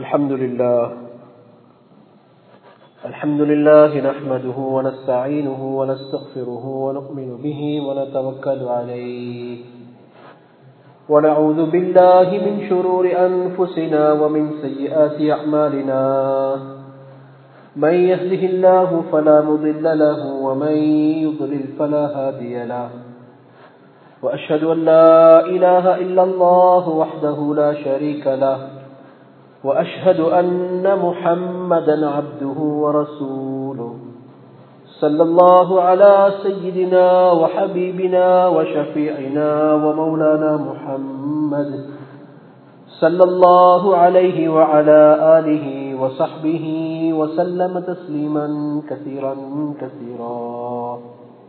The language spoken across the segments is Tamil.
الحمد لله الحمد لله نحمده ونستعينه ونستغفره ونؤمن به ونتوكل عليه ونعوذ بالله من شرور أنفسنا ومن سيئات أعمالنا من يهده الله فلا مضل له ومن يضلل فلا هادي له وأشهد أن لا إله إلا الله وحده لا شريك له وأشهد أن محمدا عبده ورسوله صلى الله على سيدنا وحبيبنا وشفيعنا ومولانا محمد صلى الله عليه وعلى آله وصحبه وسلم تسليما كثيرا كثيرا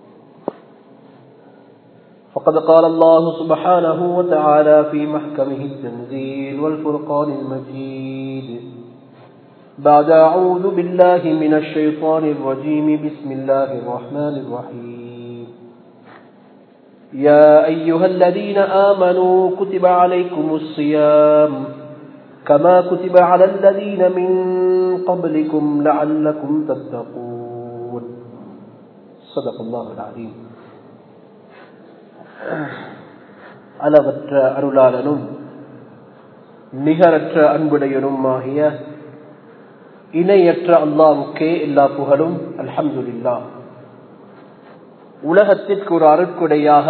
فقد قال الله سبحانه وتعالى في محكمه التنزيل والفرقان المجيد بعد أعوذ بالله من الشيطان الرجيم بسم الله الرحمن الرحيم يا أيها الذين آمنوا كتب عليكم الصيام كما كتب على الذين من قبلكم لعلكم تتقون صدق الله العظيم அளவற்ற அருளாளனும் நிகரற்ற அன்புடையனும் ஆகிய இணையற்ற அல்லாவுக்கே எல்லா புகழும் அல்ஹம்துல்லா உலகத்திற்கு ஒரு அருட்குடையாக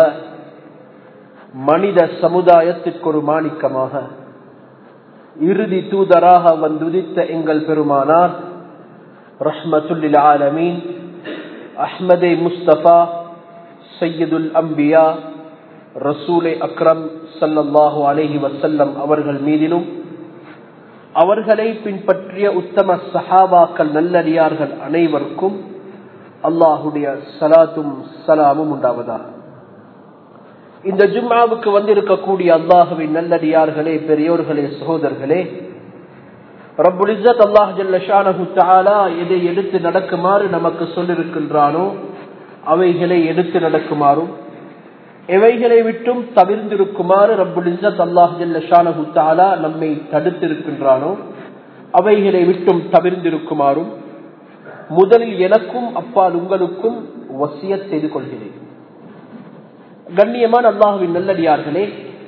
மனித சமுதாயத்திற்கு ஒரு மாணிக்கமாக இறுதி தூதராக வந்துதித்த எங்கள் பெருமானார் ரஹ்மத்துல்லில் ஆலமீன் அஹ்மதே முஸ்தபா சையதுல் அம்பியா ரசூலே அக்ரம் சல்லாஹூ அலஹி வசல்லம் அவர்கள் மீதிலும் அவர்களை பின்பற்றிய உத்தம சஹாபாக்கள் நல்லடியார்கள் அனைவருக்கும் அல்லாஹுடைய சலாத்தும் சலாமும் உண்டாவதாக இந்த ஜும்மாவுக்கு வந்திருக்கக்கூடிய அல்லாஹுவின் நல்லடியார்களே பெரியோர்களே சகோதரர்களே ரபுல் இசத் அல்லாஹ் ஜல்லஷானு தாலா எதை எடுத்து நடக்குமாறு நமக்கு சொல்லிருக்கின்றானோ அவைகளை எடுத்து நடக்குமாறும் எவைகளை விட்டும் தவிர்ந்திருக்குமாறு ரப்புல் இசத் அல்லாஹ் ஜல்லஷானு தாலா நம்மை தடுத்திருக்கின்றானோ அவைகளை விட்டும் தவிர்ந்திருக்குமாறும் முதலில் எனக்கும் அப்பால் உங்களுக்கும் வசிய செய்து கொள்கிறேன் கண்ணியமான அல்லாஹுவின் நல்லடியார்களே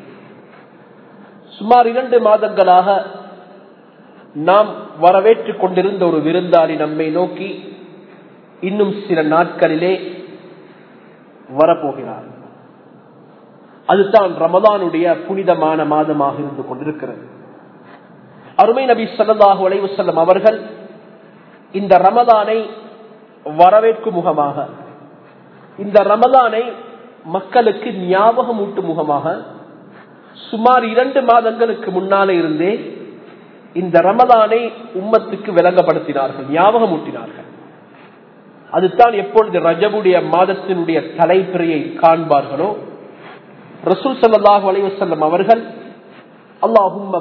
சுமார் இரண்டு மாதங்களாக நாம் வரவேற்றுக் கொண்டிருந்த ஒரு விருந்தாளி நம்மை நோக்கி இன்னும் சில நாட்களிலே வரப்போகிறார் அதுதான் ரமதானுடைய புனிதமான மாதமாக இருந்து கொண்டிருக்கிறது அருமை நபி சல்லாஹூ அலைவசல்லம் அவர்கள் இந்த ரமதானை வரவேற்கும் முகமாக இந்த ரமதானை மக்களுக்கு ஞாபகம் ஊட்டும் முகமாக சுமார் இரண்டு மாதங்களுக்கு முன்னாலே இருந்தே இந்த ரமதானை உம்மத்துக்கு விளங்கப்படுத்தினார்கள் ஞாபகம் ஊட்டினார்கள் அதுதான் எப்பொழுது ரஜபுடைய மாதத்தினுடைய தலைப்பிறையை காண்பார்களோ ரசூல் சல்லாஹூ அலைவசல்லம் அவர்கள் அல்லாஹும்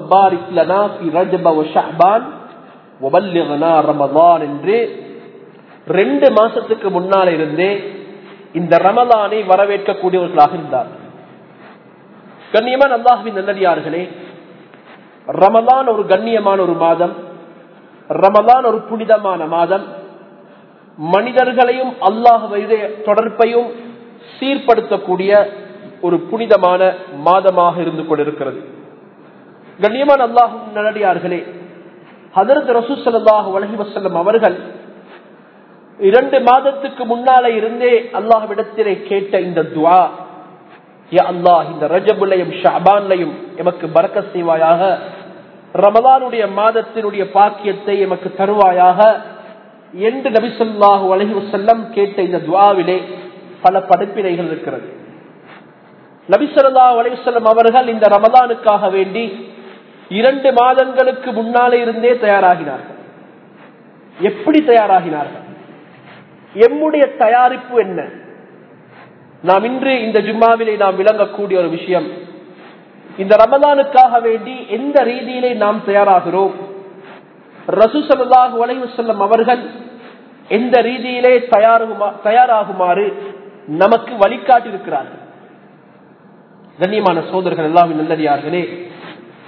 ரமதான் என்று ரெண்டு மாசத்துக்கு முன்னால் இருந்தே இந்த ரமலானை வரவேற்கக்கூடியவர்களாக இருந்தார் கண்ணியமான அல்லாஹுவின் நல்லடியார்களே ரமலான் ஒரு கண்ணியமான ஒரு மாதம் ரமலான் ஒரு புனிதமான மாதம் மனிதர்களையும் அல்லாஹுடைய தொடர்பையும் சீர்படுத்தக்கூடிய ஒரு புனிதமான மாதமாக இருந்து கொண்டிருக்கிறது கண்ணியமான அல்லாஹு நல்லடியார்களே ஹதரத் ரசூசல்லாஹு அலஹி வசல்லம் அவர்கள் இரண்டு மாதத்துக்கு முன்னாலே இருந்தே அல்லாஹ்விடத்திலே கேட்ட இந்த துவா அல்லாஹ் இந்த ரஜபுலையும் ஷாபான்லையும் எமக்கு பறக்க செய்வாயாக ரமலானுடைய மாதத்தினுடைய பாக்கியத்தை எமக்கு தருவாயாக என்று நபிசல்லாஹு அலஹி வசல்லம் கேட்ட இந்த துவாவிலே பல படிப்பினைகள் இருக்கிறது நபிசல்லா அலிவசல்லம் அவர்கள் இந்த ரமதானுக்காக வேண்டி இரண்டு மாதங்களுக்கு முன்னாலே இருந்தே தயாராகினார்கள் எப்படி தயாராகினார்கள் எம்முடைய தயாரிப்பு என்ன நாம் இன்று இந்த ஜும்மாவிலே நாம் விளங்கக்கூடிய ஒரு விஷயம் இந்த ரமதானுக்காக வேண்டி எந்த ரீதியிலே நாம் தயாராகிறோம் ரசூசல்லாஹு அலைவசல்லம் அவர்கள் எந்த ரீதியிலே தயாராகுமாறு நமக்கு வழிகாட்டியிருக்கிறார்கள் கண்ணியமான சோதர்கள் எல்லாமே நல்லடியார்களே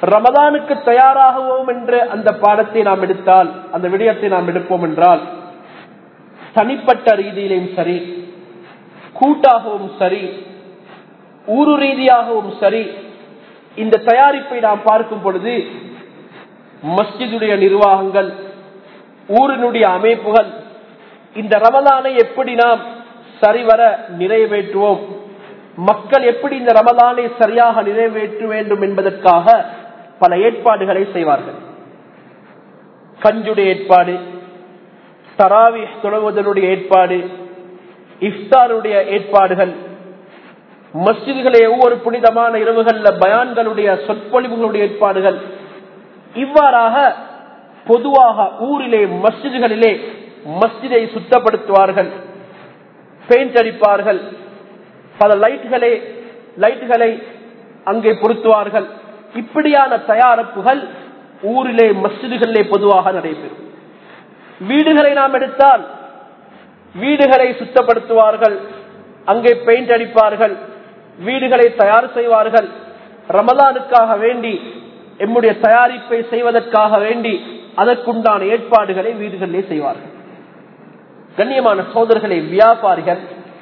ரமதானுக்கு தயாராகுவோம் என்ற அந்த பாடத்தை நாம் எடுத்தால் அந்த விடயத்தை நாம் எடுப்போம் என்றால் தனிப்பட்ட ரீதியிலும் சரி கூட்டாகவும் சரி ஊரு ரீதியாகவும் சரி இந்த தயாரிப்பை நாம் பார்க்கும் பொழுது மஸ்ஜிதுடைய நிர்வாகங்கள் ஊரினுடைய அமைப்புகள் இந்த ரமதானை எப்படி நாம் சரிவர நிறைவேற்றுவோம் மக்கள் எப்படி இந்த ரமதானை சரியாக நிறைவேற்ற வேண்டும் என்பதற்காக பல ஏற்பாடுகளை செய்வார்கள் கஞ்சுடைய ஏற்பாடு தராவி தொழுவதனுடைய ஏற்பாடு இஃப்தாருடைய ஏற்பாடுகள் மஸ்ஜிதுகளே ஒவ்வொரு புனிதமான இரவுகள்ல பயான்களுடைய சொற்பொழிவுகளுடைய ஏற்பாடுகள் இவ்வாறாக பொதுவாக ஊரிலே மஸ்ஜிதுகளிலே மஸ்ஜிதை சுத்தப்படுத்துவார்கள் பெயிண்ட் அடிப்பார்கள் பல லைட்களை லைட்டுகளை அங்கே பொருத்துவார்கள் இப்படியான தயாரிப்புகள் ஊரிலே மஸ்ஜிதுகளிலே பொதுவாக நடைபெறும் வீடுகளை நாம் எடுத்தால் வீடுகளை சுத்தப்படுத்துவார்கள் அங்கே பெயிண்ட் அடிப்பார்கள் வீடுகளை தயார் செய்வார்கள் ரமலானுக்காக வேண்டி எம்முடைய தயாரிப்பை செய்வதற்காக வேண்டி அதற்குண்டான ஏற்பாடுகளை வீடுகளிலே செய்வார்கள் கண்ணியமான சோதர்களை வியாபாரிகள்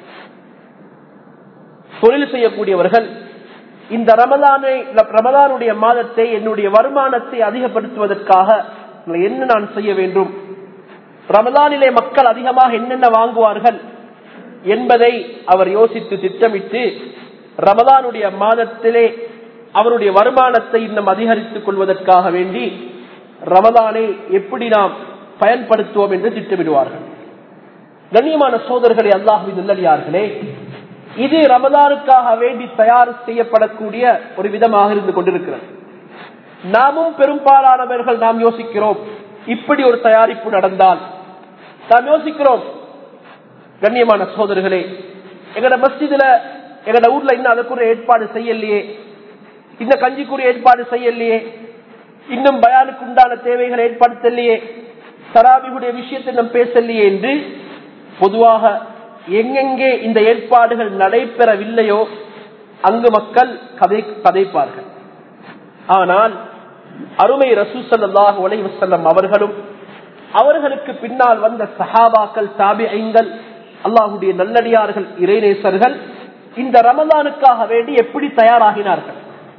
தொழில் செய்யக்கூடியவர்கள் இந்த ரமலானை ரமலானுடைய மாதத்தை என்னுடைய வருமானத்தை அதிகப்படுத்துவதற்காக என்ன நான் செய்ய வேண்டும் ரமலானிலே மக்கள் அதிகமாக என்னென்ன வாங்குவார்கள் என்பதை அவர் யோசித்து திட்டமிட்டு ரமலானுடைய மாதத்திலே அவருடைய வருமானத்தை இன்னும் அதிகரித்துக் கொள்வதற்காக வேண்டி ரமலானை எப்படி நாம் பயன்படுத்துவோம் என்று திட்டமிடுவார்கள் கண்ணியமான சோதர்களை அல்லாஹுவின் நல்லடியார்களே இது ரமதானுக்காக வேண்டி தயார் செய்யப்படக்கூடிய ஒரு விதமாக இருந்து கொண்டிருக்கிறது நாமும் பெரும்பாலானவர்கள் நாம் யோசிக்கிறோம் இப்படி ஒரு தயாரிப்பு நடந்தால் நாம் யோசிக்கிறோம் கண்ணியமான சோதர்களே எங்கட மஸ்ஜிதுல எங்கட ஊர்ல இன்னும் அதுக்குரிய ஏற்பாடு செய்யலையே இந்த கஞ்சிக்குரிய ஏற்பாடு செய்யலையே இன்னும் பயானுக்கு உண்டான தேவைகளை ஏற்படுத்தலையே சராபிகுடைய விஷயத்தை நாம் பேசலையே என்று பொதுவாக எங்கெங்கே இந்த ஏற்பாடுகள் நடைபெறவில்லையோ அங்கு மக்கள் கதை கதைப்பார்கள் ஆனால் அருமை ரசூசல்லாஹ் உலைவசல்லம் அவர்களும் அவர்களுக்கு பின்னால் வந்த சஹாபாக்கள் தாபிஐங்கள் அல்லாஹுடைய நல்லடியார்கள் இறைநேசர்கள் இந்த ரமதானுக்காக வேண்டி எப்படி தயாராகினார்கள்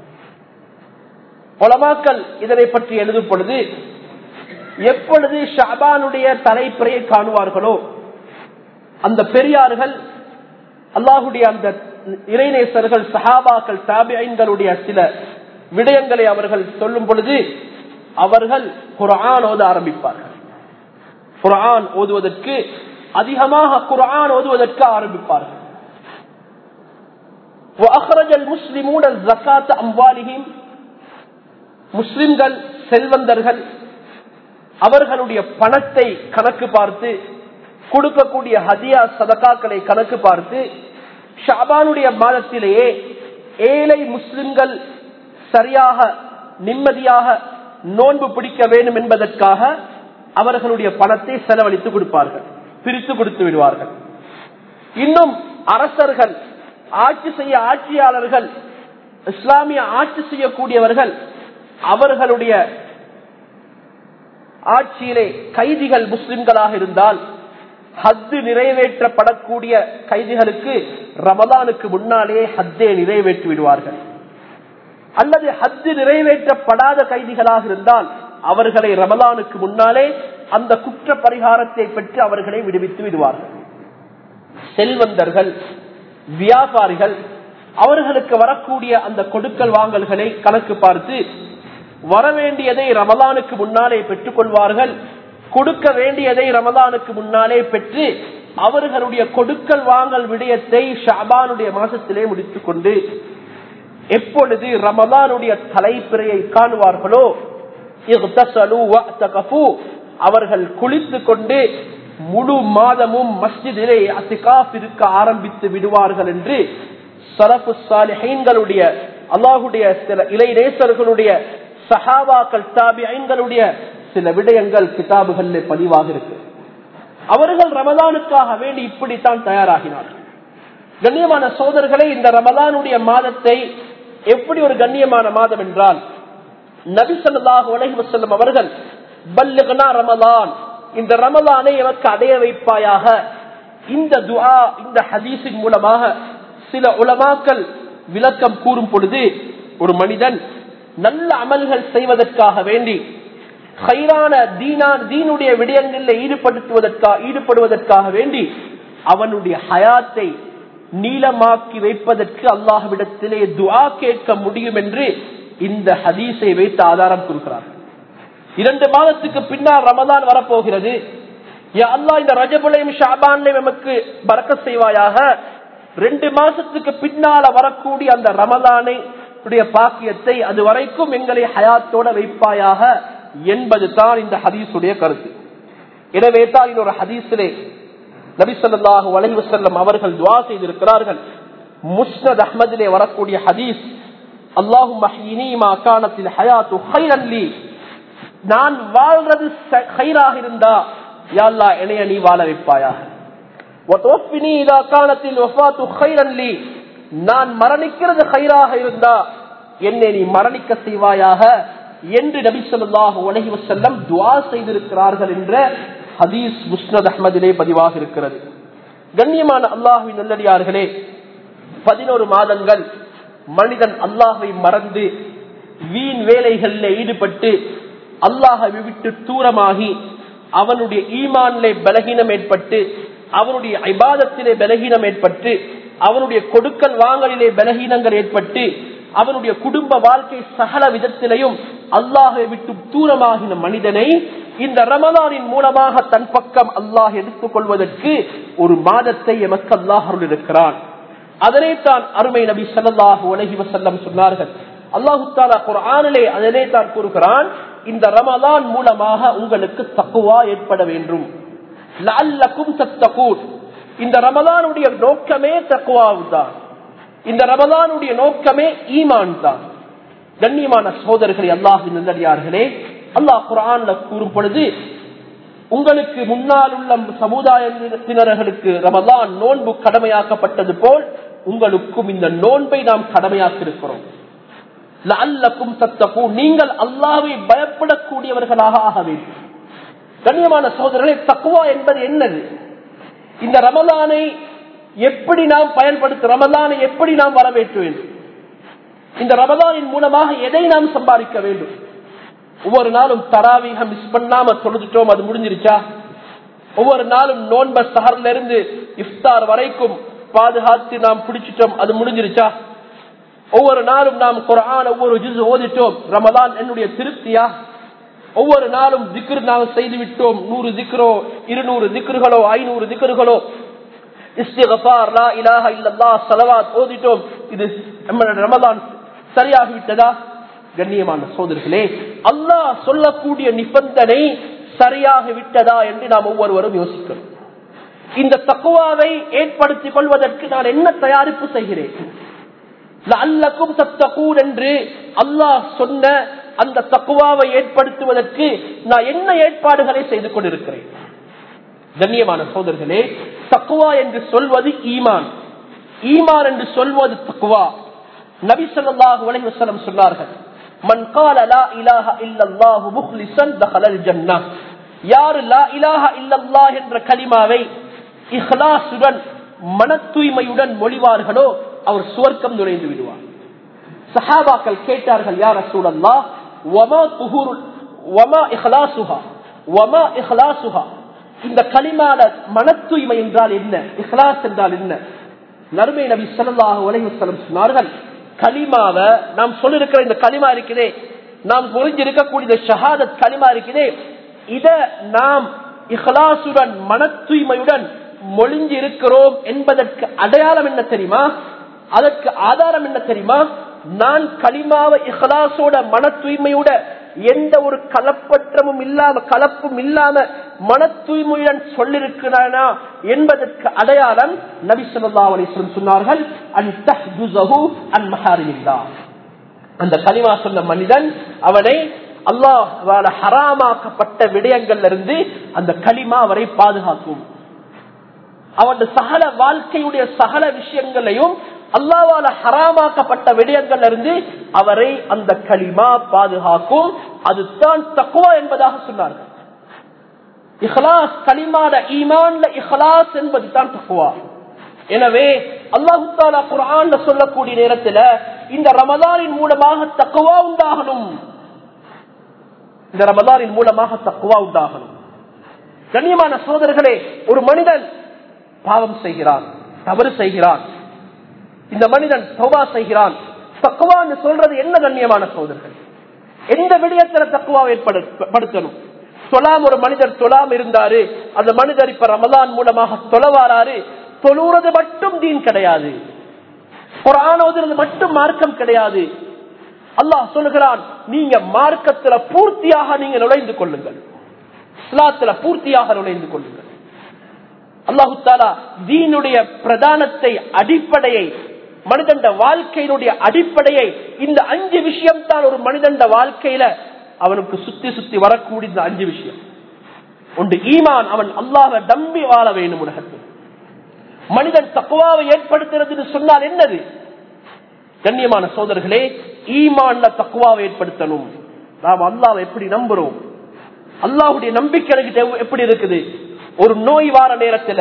உலமாக்கள் இதனை பற்றி எழுதும் பொழுது எப்பொழுது ஷாபானுடைய தலைப்பிறையை காணுவார்களோ அந்த பெரியார்கள் அல்லாஹுடைய அந்த இறைநேசர்கள் சஹாபாக்கள் தாபிஐன்களுடைய சில விடயங்களை அவர்கள் சொல்லும் பொழுது அவர்கள் குரான் ஓத ஆரம்பிப்பார்கள் குரான் ஓதுவதற்கு அதிகமாக குரான் ஓதுவதற்கு ஆரம்பிப்பார்கள் முஸ்லிம்கள் செல்வந்தர்கள் அவர்களுடைய பணத்தை கணக்கு பார்த்து கொடுக்கக்கூடிய ஹதியா சதகாக்களை கணக்கு பார்த்து ஷாபானுடைய மாதத்திலேயே ஏழை முஸ்லிம்கள் சரியாக நிம்மதியாக நோன்பு பிடிக்க வேண்டும் என்பதற்காக அவர்களுடைய பணத்தை செலவழித்து கொடுப்பார்கள் பிரித்து கொடுத்து விடுவார்கள் இன்னும் அரசர்கள் ஆட்சி செய்ய ஆட்சியாளர்கள் இஸ்லாமிய ஆட்சி செய்யக்கூடியவர்கள் அவர்களுடைய ஆட்சியிலே கைதிகள் முஸ்லிம்களாக இருந்தால் ஹத்து நிறைவேற்றப்படக்கூடிய கைதிகளுக்கு ரமதானுக்கு முன்னாலே ஹத்தே நிறைவேற்றி விடுவார்கள் அல்லது ஹத்து நிறைவேற்றப்படாத கைதிகளாக இருந்தால் அவர்களை ரமலானுக்கு முன்னாலே அந்த குற்ற பரிகாரத்தை பெற்று அவர்களை விடுவித்து விடுவார்கள் செல்வந்தர்கள் வியாபாரிகள் அவர்களுக்கு வரக்கூடிய அந்த கொடுக்கல் வாங்கல்களை கணக்கு பார்த்து வரவேண்டியதை ரமலானுக்கு முன்னாலே பெற்றுக் கொள்வார்கள் கொடுக்க வேண்டியதை ரமலானுக்கு முன்னாலே பெற்று அவர்களுடைய கொடுக்கல் வாங்கல் விடயத்தை ஷாபானுடைய மாசத்திலே முடித்துக் கொண்டு எப்பொழுது ரமலானுடைய தலைப்பிறையை காணுவார்களோ அவர்கள் குளித்து கொண்டு முழு மாதமும் மஸ்ஜிதிலே அசிகாப் இருக்க ஆரம்பித்து விடுவார்கள் என்று சரப்பு சாலிஹைன்களுடைய அல்லாஹுடைய சில இளைநேசர்களுடைய சஹாபாக்கள் தாபி ஐன்களுடைய சில விடயங்கள் கிதாபுகள்ல பதிவாக இருக்கு அவர்கள் ரமலானுக்காக வேண்டி இப்படித்தான் தயாராகினார்கள் கண்ணியமான சோதர்களை இந்த ரமலானுடைய மாதத்தை எப்படி ஒரு கண்ணியமான மாதம் என்றால் நபி ஸல்லல்லாஹு அலைஹி வஸல்லம் அவர்கள் பல்லிக்னா ரமலான் இந்த ரமலானை எமக்கு அடைய வைப்பாயாக இந்த துஆ இந்த ஹதீஸின் மூலமாக சில உலமாக்கள் விளக்கம் கூறும் பொழுது ஒரு மனிதன் நல்ல அமல்கள் செய்வதற்காக வேண்டி ஹைரான தீனான் தீனுடைய விடயங்களில் ஈடுபடுத்துவதற்காக ஈடுபடுவதற்காக வேண்டி அவனுடைய ஹயாத்தை நீளமாக்கி வைப்பதற்கு அல்லாஹ்விடத்திலே துஆ கேட்க முடியும் என்று இந்த ஹதீஸை வைத்து ஆதாரம் கொடுக்கிறார் இரண்டு மாதத்துக்கு பின்னால் ரமதான் வரப்போகிறது யா அல்லாஹ் இந்த ரஜபுலையும் ஷாபான்லையும் நமக்கு பறக்க செய்வாயாக ரெண்டு மாசத்துக்கு பின்னால வரக்கூடிய அந்த ரமதானை உடைய பாக்கியத்தை அது வரைக்கும் எங்களை ஹயாத்தோட வைப்பாயாக என்பது தான் இந்த ஹதீஸுடைய கருத்து எனவே தான் இன்னொரு ஹதீஸிலே நபிசல்லாஹு அலைஹி வஸல்லம் அவர்கள் துவா செய்திருக்கிறார்கள் முஸ்னத் அஹ்மதிலே வரக்கூடிய ஹதீஸ் அல்லாஹு மஹ்யினி மா கானத்தில் ஹயாத்து ஹைரன் லீ நான் வாழ்றது ச- ஹைராக இருந்தா யா அல்லாஹ் என்னைய நீ வாழ வைப்பாயாக وتوفني إذا كانت الوفاة خيرا لي நான் மரணிக்கிறது ஹைராக இருந்தா என்னை நீ மரணிக்க செய்வாயாக என்று நபி ஸல்லல்லாஹு அலைஹி வஸல்லம் துஆ செய்திருக்கிறார்கள் என்ற ஹதீஸ் முஸ்னத் அஹ்மதிலே பதிவாக இருக்கிறது கண்ணியமான அல்லாஹ்வின் நல்லடியார்களே பதினோரு மாதங்கள் மனிதன் அல்லாஹை மறந்து வீண் வேலைகளில் ஈடுபட்டு அல்லாஹை விட்டு தூரமாகி அவனுடைய ஈமானிலே பலகீனம் ஏற்பட்டு அவனுடைய ஐபாதத்திலே பலகீனம் ஏற்பட்டு அவனுடைய கொடுக்கல் வாங்கலிலே பலகீனங்கள் ஏற்பட்டு அவனுடைய குடும்ப வாழ்க்கை சகல விதத்திலையும் அல்லாஹை விட்டு தூரமாகின மனிதனை இந்த ரமலானின் மூலமாக தன் பக்கம் அல்லாஹ் எடுத்துக் கொள்வதற்கு ஒரு மாதத்தை எமக்கு அல்லாஹ் இருக்கிறான் அதனை தான் அருமை நபி ஸல்லல்லாஹு அலைஹி வஸல்லம் சொன்னார்கள் அல்லாஹு தாலா குர்ஆனிலே அதனை தான் கூறுகிறான் இந்த ரமலான் மூலமாக உங்களுக்கு தக்குவா ஏற்பட வேண்டும் லஅல்லக்கும் தத்தகூன் இந்த ரமலானுடைய நோக்கமே தக்குவாவுதான் இந்த ரமலானுடைய நோக்கமே ஈமான் தான் கண்ணியமான சோதரர்களே அல்லாஹின் நல்லடியார்களே அல்லாஹ் குர்ஆன்ல கூறும் பொழுது உங்களுக்கு முன்னால் உள்ள சமுதாயத்தினர்களுக்கு ரமலான் நோன்பு கடமையாக்கப்பட்டது போல் உங்களுக்கும் இந்த நோன்பை நாம் கடமையாக்கியிருக்கிறோம் லஅல்லக்கும் தத்தகூன் நீங்கள் அல்லாஹ்வை பயப்படக்கூடியவர்களாக ஆக வேண்டும் கண்ணியமான சகோதரர்களே தக்குவா என்பது என்னது இந்த ரமலானை எப்படி நாம் பயன்படுத்த ரமலானை எப்படி நாம் வரவேற்ற வேண்டும் இந்த ரமலானின் மூலமாக எதை நாம் சம்பாதிக்க வேண்டும் ஒவ்வொரு நாளும் தராவிக மிஸ் பண்ணாம தொழுதுட்டோம் அது முடிஞ்சிருச்சா ஒவ்வொரு நாளும் நோன்ப சஹர்ல இருந்து இஃப்தார் வரைக்கும் பாதுகாத்து நாம் பிடிச்சிட்டோம் அது முடிஞ்சிருச்சா ஒவ்வொரு நாளும் நாம் குரான் ஒவ்வொரு ஜுஸ் ஓதிட்டோம் ரமலான் என்னுடைய திருப்தியா ஒவ்வொரு நாளும் திக்ரு நாம் செய்து விட்டோம் நூறு திக்ரோ இருநூறு திக்ருகளோ ஐநூறு திக்ருகளோ இஸ்திகபார் லா இலாஹ இல்லல்லாஹ் ஸலவாத் ஓதிட்டோம் இது நம்மளோட ரமலான் சரியாகிவிட்டதா கண்ணியமான சோதர்களே அல்லாஹ் சொல்லக்கூடிய நிபந்தனை சரியாக விட்டதா என்று நாம் ஒவ்வொருவரும் யோசிக்கணும் இந்த தக்குவாவை ஏற்படுத்திக் கொள்வதற்கு நான் என்ன தயாரிப்பு செய்கிறேன் அல்லக்கும் தத்தகூர் என்று அல்லாஹ் சொன்ன அந்த தக்குவாவை ஏற்படுத்துவதற்கு நான் என்ன ஏற்பாடுகளை செய்து கொண்டிருக்கிறேன் கண்ணியமான சோதர்களே தக்குவா என்று சொல்வது ஈமான் ஈமான் என்று சொல்வது தக்குவா நபி ஸல்லல்லாஹு அலைஹி வஸல்லம் சொன்னார்கள் மன் قال لا اله الا الله مخلصا دخل الجنه யார் லா இலாஹ இல்லல்லாஹ் என்ற கலிமாவை இஹ்லாசுடன் மன தூய்மையுடன் மொழிவார்களோ அவர் சுவர்க்கம் நுழைந்து விடுவார் சஹாபாக்கள் கேட்டார்கள் யார் ரசூலல்லா வமா துஹூரு வமா இஹ்லாசுஹா வமா இஹ்லாசுஹா இந்த களிமால மன தூய்மை என்றால் என்ன இஹ்லாஸ் என்றால் என்ன நறுமை நபி ஸல்லல்லாஹு அலைஹி வஸல்லம் சொன்னார்கள் கலிமாவ நாம் சொல்லிருக்கிற இந்த களிமா இருக்குதே நாம் புரிஞ்சிருக்கக்கூடிய இந்த ஷஹாதத் களிமா இருக்குதே இத நாம் இஹ்லாசுடன் மன தூய்மையுடன் மொழிஞ்சு இருக்கிறோம் என்பதற்கு அடையாளம் என்ன தெரியுமா அதற்கு ஆதாரம் என்ன தெரியுமா நான் களிமாவ இஹ்லாசோட மன தூய்மையோட எந்த ஒரு கலப்பற்றமும் இல்லாம கலப்பும் இல்லாம மன தூய்மையுடன் சொல்லிருக்கிறானா என்பதற்கு அடையாளம் நபி சொல்லா அலிஸ்லம் சொன்னார்கள் அந்த களிமா சொன்ன மனிதன் அவனை அல்லாஹ் ஹராமாக்கப்பட்ட விடயங்கள்ல இருந்து அந்த களிமா அவரை பாதுகாக்கும் அவன் சகல வாழ்க்கையுடைய சகல விஷயங்களையும் அல்லாவால ஹராமாக்கப்பட்ட விடயங்கள்ல இருந்து அவரை அந்த களிமா பாதுகாக்கும் அதுதான் தக்குவா என்பதாக சொன்னார்கள் இஹ்லாஸ் களிமாட ஈமான்ல இஹ்லாஸ் என்பது தான் தக்குவா எனவே அல்லாஹு தாலா குரான்ல சொல்லக்கூடிய நேரத்துல இந்த ரமதானின் மூலமாக தக்குவா உண்டாகணும் இந்த ரமதானின் மூலமாக தக்குவா உண்டாகணும் கண்ணியமான சோதர்களே ஒரு மனிதன் பாவம் செய்கிறான் தவறு செய்கிறான் இந்த மனிதன் தௌபா செய்கிறான் தக்குவான்னு சொல்றது என்ன கண்ணியமான சோதர்கள் எந்த விடயத்துல தக்குவா ஏற்படுத்தணும் தொலாம் ஒரு மனிதர் தொலாம் இருந்தாரு அந்த மனிதர் இப்ப ரமலான் மூலமாக தொலைவாராரு தொழுறது மட்டும் தீன் கிடையாது குரானோதுறது மட்டும் மார்க்கம் கிடையாது அல்லாஹ் சொல்லுகிறான் நீங்க மார்க்கத்துல பூர்த்தியாக நீங்க நுழைந்து கொள்ளுங்கள் இஸ்லாத்துல பூர்த்தியாக நுழைந்து கொள்ளுங்கள் அல்லாஹு தாலா தீனுடைய பிரதானத்தை அடிப்படையை மனிதன் வாழ்க்கையினுடைய அடிப்படையை இந்த அஞ்சு விஷயம் தான் ஒரு மனிதன் வாழ்க்கையில அவனுக்கு சுத்தி சுத்தி வரக்கூடிய இந்த அஞ்சு விஷயம் ஒன்று ஈமான் அவன் அல்லாஹ நம்பி வாழ வேண்டும் உலகத்தில் மனிதன் தக்குவாவை ஏற்படுத்துறது சொன்னால் என்னது கண்ணியமான சோதர்களே ஈமான்ல தக்குவாவை ஏற்படுத்தணும் நாம் அல்லாவை எப்படி நம்புறோம் அல்லாஹுடைய நம்பிக்கை எனக்கு எப்படி இருக்குது ஒரு நோய் வார நேரத்துல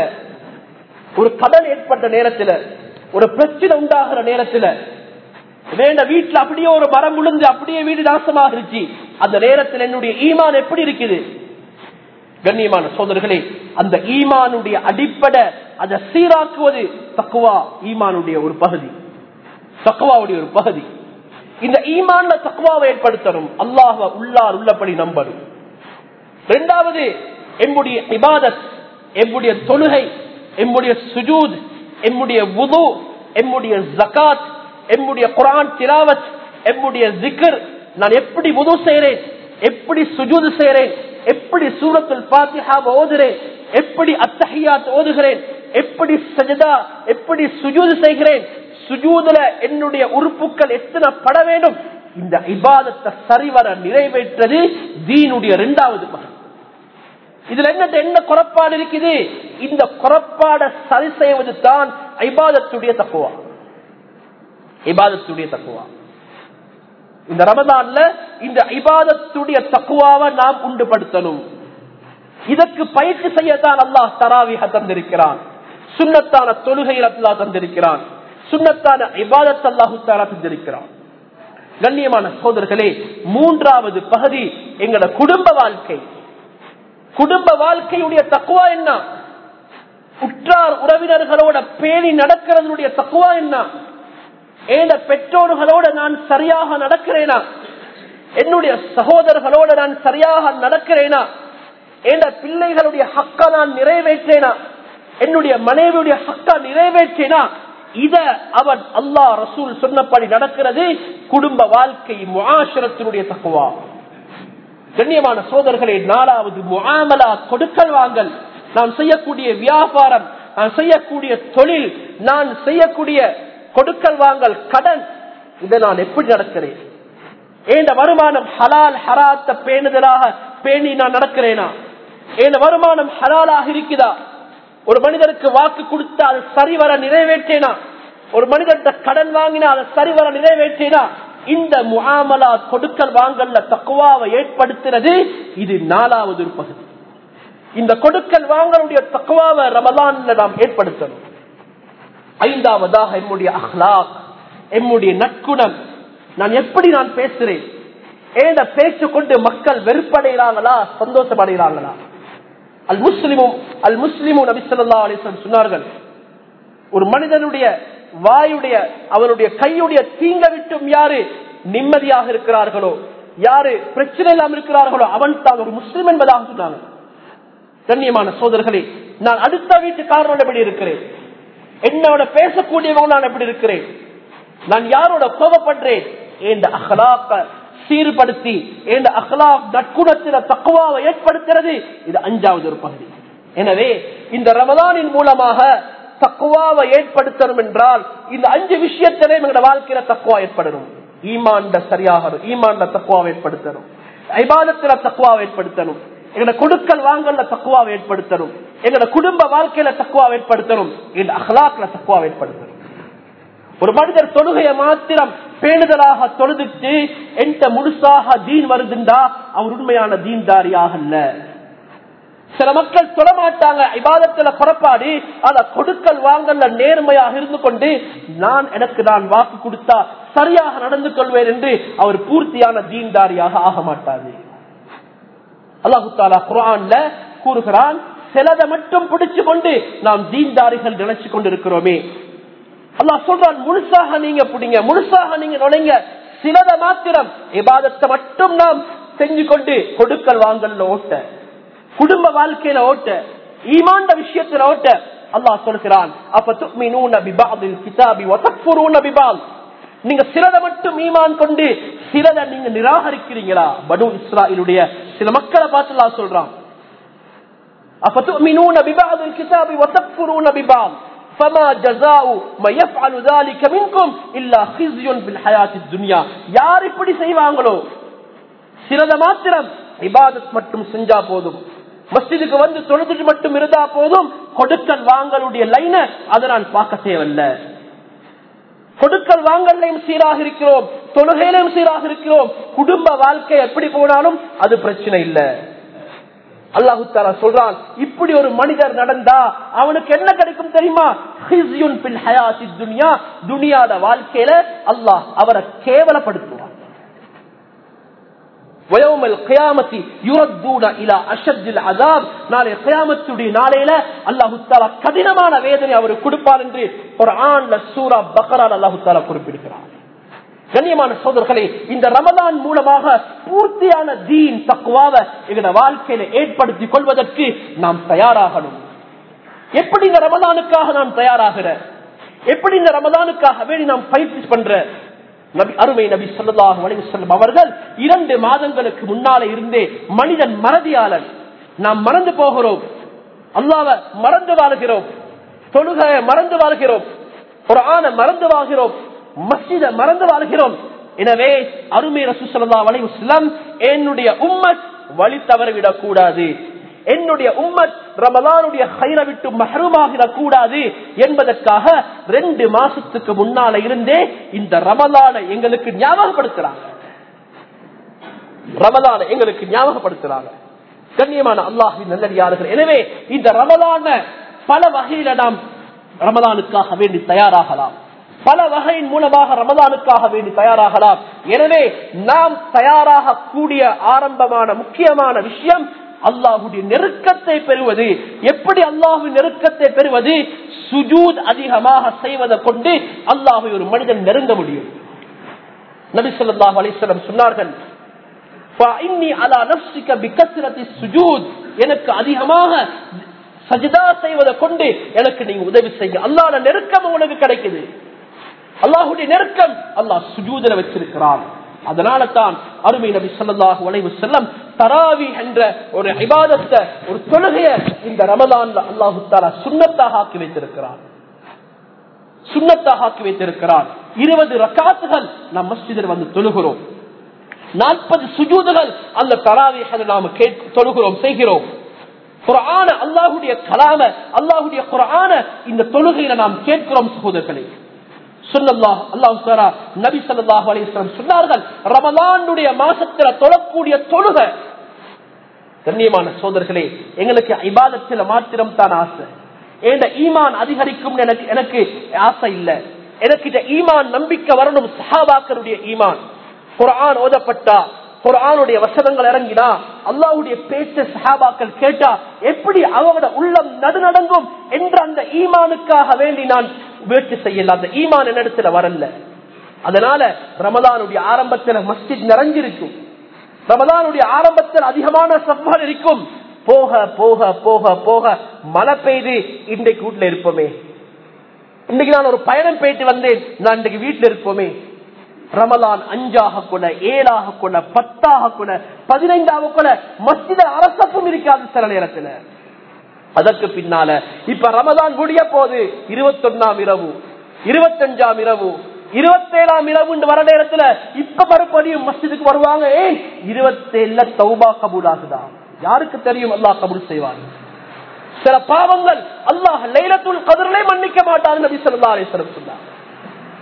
ஒரு கடன் ஏற்பட்ட நேரத்துல ஒரு பிரச்சனை உண்டாகிற நேரத்துல வேண்ட வீட்டுல அப்படியே ஒரு மரம் விழுந்து அப்படியே வீடு நாசமாகிருச்சு அந்த நேரத்தில் என்னுடைய ஈமான் எப்படி இருக்குது கண்ணியமான சோதர்களே அந்த ஈமானுடைய அடிப்படை அதை சீராக்குவது தக்குவா ஈமானுடைய ஒரு பகுதி தக்குவாவுடைய ஒரு பகுதி இந்த ஈமான்ல தக்குவாவை ஏற்படுத்தணும் அல்லாஹ உள்ளார் உள்ளபடி நம்பணும் இரண்டாவது எம்முடைய இபாதத் எம்முடைய தொழுகை எம்முடைய சுஜூத் எம்முடைய வுது எம்முடைய ஜகாத் எம்முடைய குரான் திலாவத் எம்முடைய ஜிகர் நான் எப்படி வுது செய்யறேன் எப்படி சுஜூது செய்யறேன் எப்படி சூரத்தில் பாத்திஹா ஓதுறேன் எப்படி அத்தஹியாத் ஓதுகிறேன் எப்படி சஜதா எப்படி சுஜூது செய்கிறேன் சுஜூதுல என்னுடைய உறுப்புகள் எத்தனை பட வேண்டும் இந்த இபாதத்தை சரிவர நிறைவேற்றது தீனுடைய இரண்டாவது பகுதி இதுல என்ன என்ன குறப்பாடு இருக்குது இந்த குறப்பாட சரி செய்வது தான் ஐபாதத்துடைய தக்குவா இபாதத்துடைய தக்குவா இந்த ரமதான்ல இந்த இபாதத்துடைய தக்குவாவை நாம் உண்டுபடுத்தணும் இதற்கு பயிற்சி செய்யத்தான் அல்லாஹ் தராவிக தந்திருக்கிறான் சுண்ணத்தான தொழுகையில் அல்லாஹ் தந்திருக்கிறான் சுண்ணத்தான இபாதத் அல்லாஹு தாரா தந்திருக்கிறான் கண்ணியமான சோதர்களே மூன்றாவது பகுதி எங்களோட குடும்ப வாழ்க்கை குடும்ப வாழ்க்கையுடைய தக்குவா என்ன உற்றார் உறவினர்களோட பேணி நடக்கிறதுடைய தக்குவா என்ன ஏன பெற்றோர்களோட நான் சரியாக நடக்கிறேனா என்னுடைய சகோதரர்களோட நான் சரியாக நடக்கிறேனா என் பிள்ளைகளுடைய ஹக்க நான் நிறைவேற்றேனா என்னுடைய மனைவியுடைய ஹக்க நிறைவேற்றேனா இத அவன் அல்லா ரசூல் சொன்னபடி நடக்கிறது குடும்ப வாழ்க்கை முகாசரத்தினுடைய தக்குவா கண்ணியமான சோதர்களே நாலாவது முகாமலா கொடுக்கல் வாங்கல் நான் செய்யக்கூடிய வியாபாரம் நான் செய்யக்கூடிய தொழில் நான் செய்யக்கூடிய கொடுக்கல் வாங்கல் கடன் இதை நான் எப்படி நடக்கிறேன் ஏண்ட வருமானம் ஹலால் ஹராத்த பேணுதலாக பேணி நான் நடக்கிறேனா ஏன் வருமானம் ஹலாலாக இருக்குதா ஒரு மனிதருக்கு வாக்கு கொடுத்தா அது சரிவர நிறைவேற்றேனா ஒரு மனிதர்கிட்ட கடன் வாங்கினா அதை சரிவர நிறைவேற்றேனா இந்த முகாமலா கொடுக்கல் வாங்கல்ல தக்குவாவை ஏற்படுத்துறது இது நாலாவது ஒரு பகுதி இந்த கொடுக்கல் வாங்கலுடைய தக்குவாவை ரமலான்ல நாம் ஏற்படுத்தணும் ஐந்தாவதாக எம்முடைய அஹ்லாக் எம்முடைய நற்குணம் நான் எப்படி நான் பேசுறேன் ஏத பேச்சு கொண்டு மக்கள் வெறுப்படைகிறாங்களா சந்தோஷம் அடைகிறாங்களா அல் முஸ்லிமும் அல் முஸ்லிமும் நபிசல்லா அலிசன் சொன்னார்கள் ஒரு மனிதனுடைய வாயுடைய அவனுடைய கையுடைய தீங்க விட்டும் யாரு நிம்மதியாக இருக்கிறார்களோ யாரு பிரச்சனை இல்லாமல் இருக்கிறார்களோ அவன் தான் ஒரு முஸ்லிம் என்பதாக சொன்னாங்க கண்ணியமான சோதர்களே நான் அடுத்த வீட்டுக்காரனோட எப்படி இருக்கிறேன் என்னோட பேசக்கூடியவங்க நான் எப்படி இருக்கிறேன் நான் யாரோட கோபப்படுறேன் என்ற அகலாக்க சீர்படுத்தி என்ற அகலாக் நற்குணத்தில தக்குவாவை ஏற்படுத்துறது இது அஞ்சாவது ஒரு பகுதி எனவே இந்த ரமதானின் மூலமாக தக்குவாவை ஏற்படுத்தணும் என்றால் இந்த அஞ்சு விஷயத்திலே எங்களோட வாழ்க்கையில தக்குவா ஏற்படணும் ஈமாண்ட சரியாக ஈமாண்ட தக்குவாவை ஏற்படுத்தணும் ஐபாதத்தில தக்குவாவை ஏற்படுத்தணும் எங்களோட கொடுக்கல் வாங்கல்ல தக்குவாவை ஏற்படுத்தணும் எங்களோட குடும்ப வாழ்க்கையில தக்குவாவை ஏற்படுத்தணும் எங்களோட அகலாக்ல தக்குவாவை ஏற்படுத்தணும் ஒரு மனிதர் தொழுகையை மாத்திரம் பேணுதலாக தொழுதுட்டு எந்த முழுசாக தீன் வருதுண்டா அவர் உண்மையான தீன்தாரியாக அல்ல சில மக்கள் தொட மாட்டாங்க இபாதத்துல புறப்பாடி அத கொடுக்கல் வாங்கல நேர்மையாக இருந்து கொண்டு நான் எனக்கு நான் வாக்கு கொடுத்தா சரியாக நடந்து கொள்வேன் என்று அவர் பூர்த்தியான தீன்தாரியாக ஆக மாட்டாது அல்லாஹு தாலா குரான்ல கூறுகிறான் சிலதை மட்டும் பிடிச்சு கொண்டு நாம் தீன்தாரிகள் நினைச்சு கொண்டிருக்கிறோமே அல்லாஹ் சொல்றான் முழுசாக நீங்க பிடிங்க முழுசாக நீங்க நுழைங்க சிலதை மாத்திரம் இபாதத்தை மட்டும் நாம் செஞ்சு கொண்டு கொடுக்கல் வாங்கல்ல ஓட்ட குடும்ப வாழ்க்கையில ஓட்ட ஈமாண்ட விஷயத்துல ஓட்ட அல்லாஹ் சொல்கிறான் அப்ப துக்மினூன பிபாதில் கிதாபி வதக்ஃபுரூன பிபால் நீங்க சிலதை மட்டும் ஈமான் கொண்டு சிலதை நீங்க நிராகரிக்கிறீங்களா பனு இஸ்ராயிலுடைய சில மக்களை பார்த்து அல்லாஹ் சொல்றான் அப்ப துக்மினூன பிபாதில் கிதாபி வதக்ஃபுரூன பிபால் فما جزاء ما يفعل ذلك منكم الا خزي بالحياه الدنيا யார் இப்படி செய்வாங்களோ சிலத மாத்திரம் இபாதத் மட்டும் செஞ்சா போதும் மஸ்ஜிதுக்கு வந்து தொழுதுட்டு மட்டும் இருந்தா போதும் கொடுக்கல் வாங்கலுடைய லைன அதை நான் பார்க்க தேவையில்ல கொடுக்கல் வாங்கலையும் சீராக இருக்கிறோம் தொழுகையிலும் சீராக இருக்கிறோம் குடும்ப வாழ்க்கை எப்படி போனாலும் அது பிரச்சனை இல்லை அல்லாஹு தாலா சொல்றான் இப்படி ஒரு மனிதர் நடந்தா அவனுக்கு என்ன கிடைக்கும் தெரியுமா துனியா துனியாத வாழ்க்கையில அல்லாஹ் அவரை கேவலப்படுத்துவான் கடினமான வேதனை அவர் கொடுப்பார் என்று ஒரு ஆண்ல சூரா பக்கரால் அல்லாஹு தாலா குறிப்பிடுகிறார் கண்ணியமான சோதர்களே இந்த ரமதான் மூலமாக பூர்த்தியான தீன் தக்குவாக எங்களோட வாழ்க்கையில ஏற்படுத்திக் கொள்வதற்கு நாம் தயாராகணும் எப்படி இந்த ரமதானுக்காக நாம் தயாராகிற எப்படி இந்த ரமதானுக்காக வேண்டி நாம் பயிற்சி பண்ற நபி அருமை நபி சொல்லதாக வலிவு செல்லும் அவர்கள் இரண்டு மாதங்களுக்கு முன்னாலே இருந்தே மனிதன் மறதியாளன் நாம் மறந்து போகிறோம் அல்லாவ மறந்து வாழ்கிறோம் தொழுகையை மறந்து வாழ்கிறோம் ஒரு ஆணை மறந்து வாழ்கிறோம் மஸ்ஜித மறந்து வாழ்கிறோம் எனவே அருமை ரசூசல்லா வலையுஸ்லாம் என்னுடைய உம்மத் வழி தவறவிடக் கூடாது என்னுடைய உம்மத் ரமலானுடைய கயிற விட்டு மகருமாகிடக் கூடாது என்பதற்காக ரெண்டு மாசத்துக்கு முன்னால இருந்தே இந்த ரமலான எங்களுக்கு ஞாபகப்படுத்துறாங்க ரமலான எங்களுக்கு ஞாபகப்படுத்துறாங்க கண்ணியமான அல்லாஹின் நல்லடியார்கள் எனவே இந்த ரமலான பல வகையில நாம் ரமலானுக்காக வேண்டி தயாராகலாம் பல வகையின் மூலமாக ரமதானுக்காக வேண்டி தயாராகலாம் எனவே நாம் தயாராக கூடிய ஆரம்பமான முக்கியமான விஷயம் அல்லாஹுடைய நெருக்கத்தை பெறுவது எப்படி அல்லாஹு நெருக்கத்தை பெறுவது சுஜூத் அதிகமாக செய்வதை கொண்டு அல்லாஹை ஒரு மனிதன் நெருங்க முடியும் நபி சொல்லாஹ் அலிஸ்லம் சொன்னார்கள் எனக்கு அதிகமாக சஜிதா செய்வதை கொண்டு எனக்கு நீங்க உதவி செய்ய அல்லாத நெருக்கம் உங்களுக்கு கிடைக்குது அல்லாஹுடைய நெருக்கம் அல்லாஹ் சுஜூதல வச்சிருக்கிறான் அதனால தான் அருமை நபி சொல்லாஹு வளைவு செல்லம் தராவி என்ற ஒரு இபாதத்தை ஒரு தொழுகைய இந்த ரமதான்ல அல்லாஹு தாலா சுண்ணத்தாக ஆக்கி வைத்திருக்கிறான் சுண்ணத்தாக ஆக்கி வைத்திருக்கிறான் இருபது ரக்காத்துகள் நம் மஸ்ஜிதில் வந்து தொழுகிறோம் நாற்பது சுஜூதுகள் அந்த தராவிகளை நாம தொழுகிறோம் செய்கிறோம் குரான அல்லாஹுடைய கலாம அல்லாஹுடைய குரான இந்த தொழுகையில நாம் கேட்கிறோம் சகோதரர்களே சொன்னார்கள் ரமலானுடைய மாசத்துல தொழக்கூடிய தொழுக கண்ணியமான சோதர்களே எங்களுக்கு ஐபாதத்தில் மாத்திரம் தான் ஆசை ஏண்ட ஈமான் அதிகரிக்கும் எனக்கு எனக்கு ஆசை இல்லை எனக்கு இந்த ஈமான் நம்பிக்கை வரணும் சஹாபாக்களுடைய ஈமான் குரான் ஓதப்பட்டா குரானுடைய வசனங்கள் இறங்கினா அல்லாவுடைய பேச்ச சஹாபாக்கள் கேட்டா எப்படி அவங்களோட உள்ளம் நடுநடங்கும் என்ற அந்த ஈமானுக்காக வேண்டி நான் முயற்சி செய்யல அந்த ஈமான் என்னிடத்துல வரல அதனால ரமதானுடைய ஆரம்பத்துல மஸ்ஜித் நிறைஞ்சிருக்கும் ரமதானுடைய ஆரம்பத்தில் அதிகமான சவால் இருக்கும் போக போக போக போக மழை பெய்து இன்றைக்கு வீட்டுல இருப்போமே இன்னைக்கு நான் ஒரு பயணம் போயிட்டு வந்தேன் நான் இன்றைக்கு வீட்டுல இருப்போமே ரமலான் அஞ்சாக கூட ஏழாக கூட பத்தாக கூட பதினைந்தாக கூட மஸ்ஜித அரசப்பும் இருக்காது சில நேரத்துல அதற்கு பின்னால இப்ப ரமதான் முடிய போது இருபத்தொன்னாம் இரவு இருபத்தஞ்சாம் இரவு இருபத்தேழாம் இரவு வர நேரத்துல இப்ப மறுபடியும் மஸ்ஜிதுக்கு வருவாங்க ஏன் இருபத்தேழுல தௌபா கபூல் ஆகுதா யாருக்கு தெரியும் அல்லாஹ் கபூல் செய்வாங்க சில பாவங்கள் அல்லாஹ் லைலத்துல் கதிரிலே மன்னிக்க மாட்டாங்க நபி சொல்லா அலிஸ்லம் சொன்னார்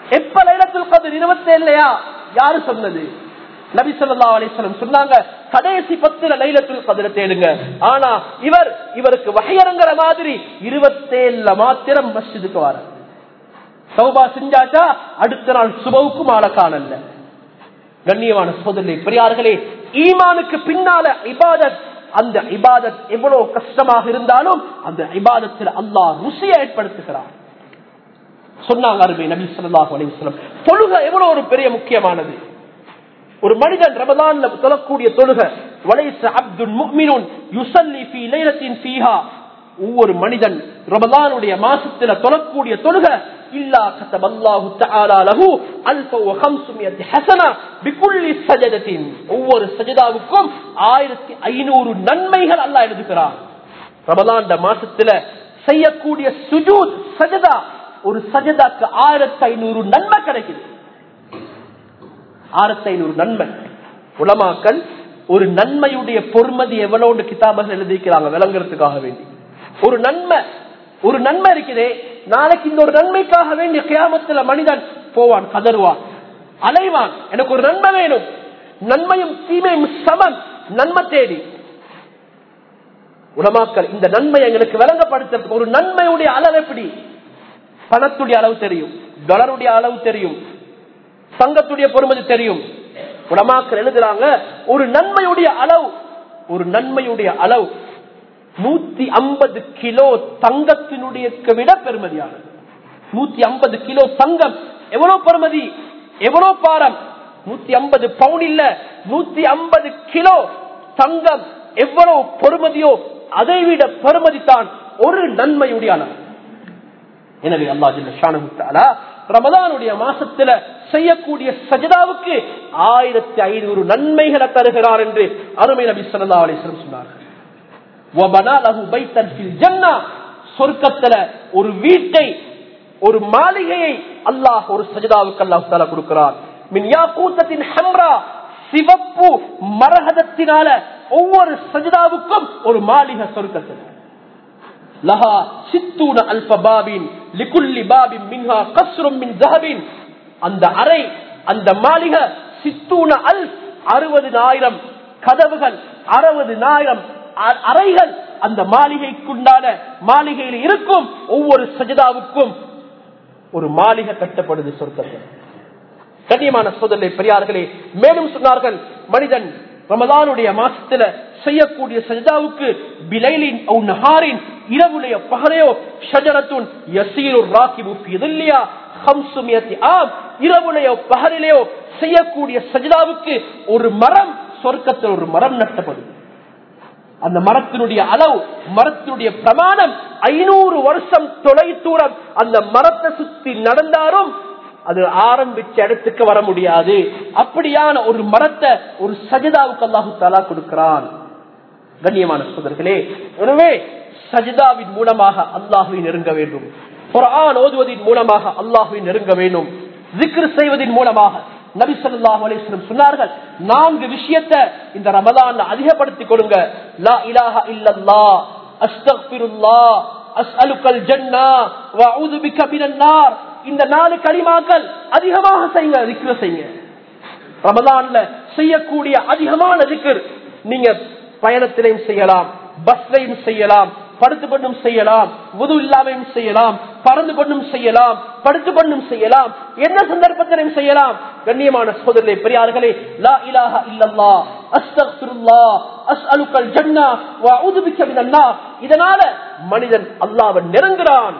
எப்ப லைலத்துல் கதிர் இருபத்தி ஏழுலையா யாரு சொன்னது நபி சொல்லா அலிஸ்லம் சொன்னாங்க கடைசி பத்துல லைலத்துல் கதிர தேடுங்க ஆனா இவர் இவருக்கு வகையறங்கிற மாதிரி இருபத்தேழுல மாத்திரம் மஸ்ஜிதுக்கு வர சௌபா செஞ்சாச்சா அடுத்த நாள் சுபவுக்கும் ஆள காணல கண்ணியமான சோதனை பெரியார்களே ஈமானுக்கு பின்னால இபாதத் அந்த இபாதத் எவ்வளவு கஷ்டமாக இருந்தாலும் அந்த இபாதத்தில் அல்லாஹ் ருசியை ஏற்படுத்துகிறார் சொன்னாங்க அருமை நபி சொல்லாஹு அலிவசலம் தொழுக எவ்வளவு ஒரு பெரிய முக்கியமானது ஒரு மனிதன் ரமதான்ல தொழக்கூடிய தொழுக வலைச அப்துல் முக்மினுன் யுசல்லி ஃபீ லைலத்தின் ஃபீஹா ஒவ்வொரு மனிதன் ரமதானுடைய மாசத்துல தொழக்கூடிய தொழுக இல்லா கத்தப் அல்லாஹு தஆலா லஹு அல்ஃப வ ஹம்சுமியத்தி ஹஸனா பிகுல்லி சஜதத்தின் ஒவ்வொரு சஜதாவுக்கும் 1500 நன்மைகள் அல்லாஹ் எழுதுகிறான் ரமலான் மாசத்துல செய்யக்கூடிய சுஜூத் சஜதா ஒரு சஜதாக்கு ஆயிரத்தி ஐநூறு நன்மை கிடைக்குது ஆயிரத்தி ஐநூறு நன்மை உலமாக்கள் ஒரு நன்மையுடைய பொறுமதி எவ்வளவு கிதாபர்கள் எழுதிக்கிறாங்க விளங்குறதுக்காக வேண்டி ஒரு நன்மை ஒரு நன்மை இருக்குதே நாளைக்கு இந்த ஒரு நன்மைக்காக வேண்டிய கியாமத்துல மனிதன் போவான் கதறுவான் அலைவான் எனக்கு ஒரு நன்மை வேணும் நன்மையும் தீமையும் சமம் நன்மை தேடி உலமாக்கள் இந்த நன்மை எங்களுக்கு விளங்கப்படுத்த ஒரு நன்மையுடைய அளவு எப்படி பணத்துடைய அளவு தெரியும் டாலருடைய அளவு தெரியும் சங்கத்துடைய பொறுமதி தெரியும் உலமாக்கள் எழுதுறாங்க ஒரு நன்மையுடைய அளவு ஒரு நன்மையுடைய அளவு நூத்தி ஐம்பது கிலோ தங்கத்தினுடைய விட பெருமதியானது நூத்தி ஐம்பது கிலோ தங்கம் எவ்வளவு பெருமதி எவ்வளவு பாரம் நூத்தி ஐம்பது பவுன் இல்ல நூத்தி ஐம்பது கிலோ தங்கம் எவ்வளவு பொறுமதியோ அதை விட பெருமதி தான் ஒரு நன்மையுடைய அளவு எனவே அல்லா ரமதானுடைய மாசத்துல செய்யக்கூடிய சஜதாவுக்கு ஆயிரத்தி ஐநூறு நன்மைகளை தருகிறார் என்று அருமை நபி சொல்லா அலிஸ்லம் சொன்னார்கள் சொர்க்கத்துல ஒரு வீட்டை ஒரு மாளிகையை அல்லாஹ் ஒரு சஜதாவுக்கு அல்லாஹ் தாலா கொடுக்கிறார் மின்யா கூட்டத்தின் ஹம்ரா சிவப்பு மரகதத்தினால ஒவ்வொரு சஜதாவுக்கும் ஒரு மாளிகை சொர்க்கத்தில் லஹா சித்தூன அல்ப பாபின் லிகுல்லி பாபின் மின்ஹா கஸ்ரும் மின் ஜஹபின் அந்த அறை அந்த மாளிகை சித்தூன அல் அறுபதுனாயிரம் கதவுகள் அறுபதுனாயிரம் அறைகள் அந்த மாளிகைக்குண்டான மாளிகையில் இருக்கும் ஒவ்வொரு சஜிதாவுக்கும் ஒரு மாளிகை கட்டப்படுது சொர்க்கத்தில் கண்ணியமான சோதனை பெரியார்களே மேலும் சொன்னார்கள் மனிதன் ரமதானுடைய மாசத்துல செய்யக்கூடிய சஜிதாவுக்கு பிலைலின் நஹாரின் இரவுடைய பகலையோ ஷஜரத்துன் யசீரு ராக்கிபு ஃபிதில்லியா ஹம்சுமியத்தி ஆம் இரவுலையோ பகலிலேயோ செய்யக்கூடிய சஜிதாவுக்கு ஒரு மரம் சொர்க்கத்தில் ஒரு மரம் நட்டப்படும் அந்த மரத்தினுடைய அளவு மரத்தினுடைய பிரமாணம் ஐநூறு வருஷம் தொலை தூரம் அந்த மரத்தை சுத்தி நடந்தாலும் அது ஆரம்பிச்ச இடத்துக்கு வர முடியாது அப்படியான ஒரு மரத்தை ஒரு சஜிதாவுக்கு அல்லாஹு தாலா கொடுக்கிறான் கண்ணியமான சோதர்களே எனவே சஜிதாவின் மூலமாக அல்லாஹுவை நெருங்க வேண்டும் குரான் ஓதுவதன் மூலமாக அல்லாஹுவை நெருங்க வேண்டும் ஜிக்ரு செய்வதன் மூலமாக நபி சொல்லாஹு அலிஸ்லம் சொன்னார்கள் நான்கு விஷயத்தை இந்த ரமதான் அதிகப்படுத்திக் கொடுங்க லா இலாஹ இல்லல்லா அஸ்தக்பிருல்லா அஸ்அலுக்கல் ஜன்னா வஅஊது பிக மினன் நார் இந்த நாலு கலிமாக்கள் அதிகமாக செய்யுங்க திக்ர செய்யுங்க ரமதான்ல செய்யக்கூடிய அதிகமான திக்ர் நீங்க பயணத்திலையும் செய்யலாம் பஸ்லையும் செய்யலாம் படுத்து பண்ணும் செய்யலாம் முது இல்லாமையும் செய்யலாம் பறந்து பண்ணும் செய்யலாம் படுத்து பண்ணும் செய்யலாம் என்ன சந்தர்ப்பத்திலையும் செய்யலாம் கண்ணியமான சோதரே பெரியார்களே லா இலாஹ இல்லல்லா அஸ்தக்ஃபிருல்லா அஸ்அலுக்கல் ஜன்னா வஅஊது பிக மினன் நார் இதனால மனிதன் அல்லாஹ்வை நெருங்குறான்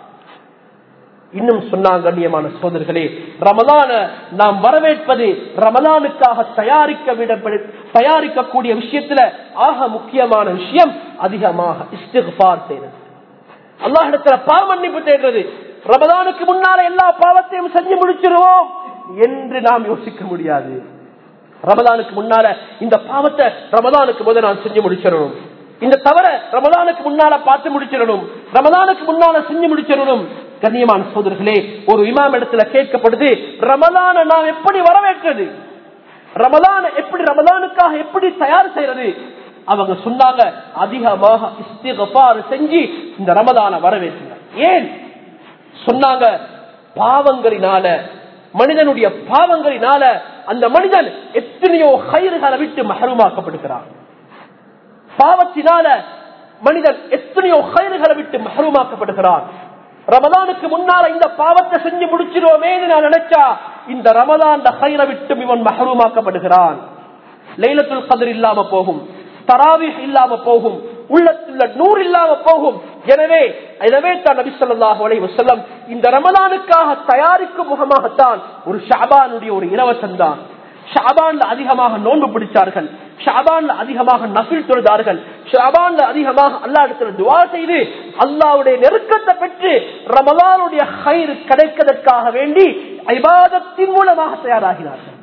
இன்னும் சொன்னாங்க கண்ணியமான சோதர்களே ரமலான நாம் வரவேற்பது ரமலானுக்காக தயாரிக்க விடப்படு தயாரிக்கக்கூடிய விஷயத்துல ஆக முக்கியமான விஷயம் அதிகமாக இஸ்திஃபார் செய்யறது அல்லாஹிடத்துல பாவ மன்னிப்பு தேடுறது ரமலானுக்கு முன்னால எல்லா பாவத்தையும் செஞ்சு முடிச்சிருவோம் என்று நாம் யோசிக்க முடியாது ரமலானுக்கு முன்னால இந்த பாவத்தை ரமலானுக்கு முதல் நான் செஞ்சு முடிச்சிடணும் இந்த தவற ரமலானுக்கு முன்னால பார்த்து முடிச்சிடணும் ரமலானுக்கு முன்னால செஞ்சு முடிச்சிடணும் கண்ணியமான சோதர்களே ஒரு இமாம் இடத்துல கேட்கப்படுது ரமலான நாம் எப்படி வரவேற்றது ரமலான எப்படி ரமலானுக்காக எப்படி தயார் செய்யறது அவங்க சொன்னாங்க அதிகமாக இஸ்திகபார் செஞ்சு இந்த ரமதான வரவேற்றுங்க ஏன் சொன்னாங்க பாவங்களினால மனிதனுடைய பாவங்களினால அந்த மனிதன் எத்தனையோ கயிறுகளை விட்டு மகருமாக்கப்படுகிறான் பாவத்தினால மனிதன் எத்தனையோ கயிறுகளை விட்டு மகருமாக்கப்படுகிறான் ரமதானுக்கு முன்னால இந்த பாவத்தை செஞ்சு முடிச்சிருவோமே நான் நினைச்சா இந்த ரமதான் கயிறை விட்டு இவன் மகருமாக்கப்படுகிறான் லைலத்துல் கதிர் இல்லாம போகும் தராவிஸ் இல்லாம போகும் உள்ளத்துள்ள நூறு இல்லாம போகும் எனவே எனவே தான் நபி சொல்லாஹு அலை வசல்லம் இந்த ரமலானுக்காக தயாரிக்கும் முகமாகத்தான் ஒரு ஷாபானுடைய ஒரு இலவசம் தான் ஷாபான்ல அதிகமாக நோன்பு பிடிச்சார்கள் ஷாபான்ல அதிகமாக நபில் தொழுதார்கள் ஷாபான்ல அதிகமாக அல்லா இடத்துல துவா செய்து அல்லாவுடைய நெருக்கத்தை பெற்று ரமலானுடைய கயிறு கிடைப்பதற்காக வேண்டி ஐபாதத்தின் மூலமாக தயாராகிறார்கள்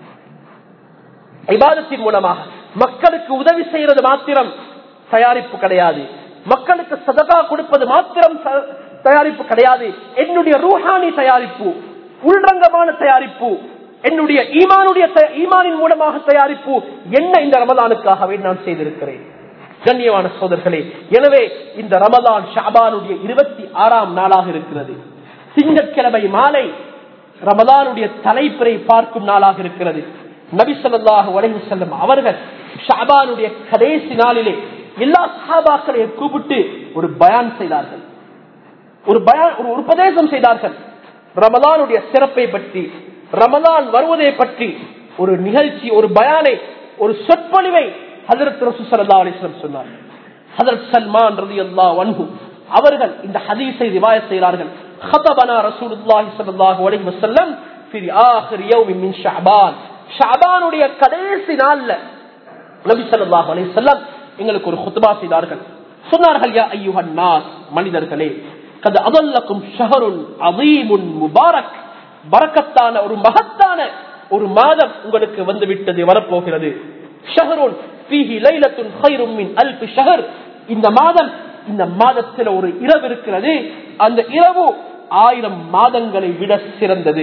ஐபாதத்தின் மூலமாக மக்களுக்கு உதவி செய்யறது மாத்திரம் தயாரிப்பு கிடையாது மக்களுக்கு சதகா கொடுப்பது மாத்திரம் தயாரிப்பு கிடையாது என்னுடைய ரூஹானி தயாரிப்பு உள்ரங்கமான தயாரிப்பு என்னுடைய ஈமானுடைய ஈமானின் மூலமாக தயாரிப்பு என்ன இந்த ரமதானுக்காகவே நான் செய்திருக்கிறேன் கண்ணியமான சோதர்களே எனவே இந்த ரமதான் ஷாபானுடைய இருபத்தி ஆறாம் நாளாக இருக்கிறது திங்கட்கிழமை மாலை ரமதானுடைய தலைப்பிறை பார்க்கும் நாளாக இருக்கிறது நபிசல்லாஹு வளைவு செல்லும் அவர்கள் ஷாபானுடைய கடைசி நாளிலே எல்லா சஹாபாக்களையும் கூப்பிட்டு ஒரு பயான் செய்தார்கள் ஒரு பயான் ஒரு உபதேசம் செய்தார்கள் ரமலானுடைய சிறப்பை பற்றி ரமலான் வருவதை பற்றி ஒரு நிகழ்ச்சி ஒரு பயானை ஒரு சொற்பொழிவை ஹதரத் ரசூசல்லா அலிஸ்லம் சொன்னார் ஹதரத் சல்மான் ரதி அல்லா வன்ஹு அவர்கள் இந்த ஹதீஸை ரிவாய செய்கிறார்கள் خطبنا رسول الله صلى الله عليه وسلم في آخر يوم من شعبان ஷாபானுடைய கடைசி நாள்ல நபி ஸல்லல்லாஹு அலைஹி வஸல்லம் எங்களுக்கு ஒரு குத்பா செய்தார்கள் சொன்னார்கள் யா அய்யுஹன் நாஸ் மனிதர்களே கத அதல்லக்கும் ஷஹருன் அதீமுன் முபாரக் பரக்கத்தான ஒரு மகத்தான ஒரு மாதம் உங்களுக்கு வந்து விட்டது வரப்போகிறது ஷஹருன் ஃபீஹி லைலத்துன் கைரும் மின் அல்ஃபி ஷஹர் இந்த மாதம் இந்த மாதத்தில் ஒரு இரவு இருக்கிறது அந்த இரவு ஆயிரம் மாதங்களை விட சிறந்தது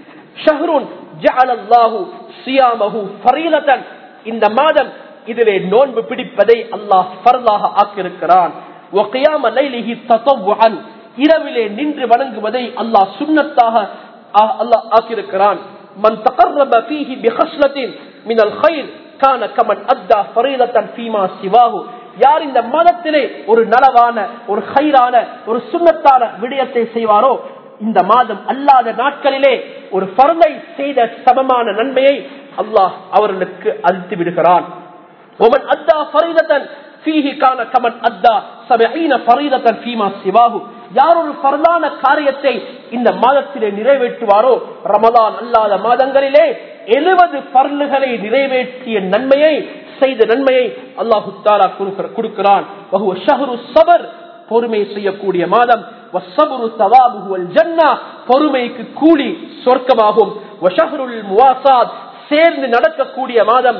ஷஹருன் ஜஅலல்லாஹு சியாமஹு ஃபரீலத்தன் இந்த மாதம் இதிலே நோன்பு பிடிப்பதை அல்லாஹ் ஃபர்லாக ஆக்கியிருக்கிறான் وقيام ليله تطوعا இரவிலே நின்று வணங்குவதை அல்லாஹ் சுன்னத்தாக அல்லாஹ் ஆக்கியிருக்கிறான் من تقرب فيه بخصلة من الخير كان كمن ادى فريضة فيما سواه யார் இந்த மதத்திலே ஒரு நலவான ஒரு ஹைரான ஒரு சுண்ணத்தான விடயத்தை செய்வாரோ இந்த மாதம் அல்லாத நாட்களிலே ஒரு பருளை செய்த சமமான நன்மையை அல்லாஹ் அவர்களுக்கு அளித்து விடுகிறான் ஒமன் அத்தா பரிதத்தன் ஃபீஹி கான கமன் அத்தா சபீன பரிதத்தன் ஃபீமா சிவாகு யார் ஒரு பரலான காரியத்தை இந்த மாதத்திலே நிறைவேற்றுவாரோ ரமலான் அல்லாத மாதங்களிலே எழுபது பரலுகளை நிறைவேற்றிய நன்மையை செய்த நன்மையை அல்லாஹு தாலா கொடுக்கிறான் பொறுமை செய்யக்கூடிய மாதம் பொறுமைக்கு கூலி சொர்க்கமாகும் சேர்ந்து நடக்கக்கூடிய மாதம்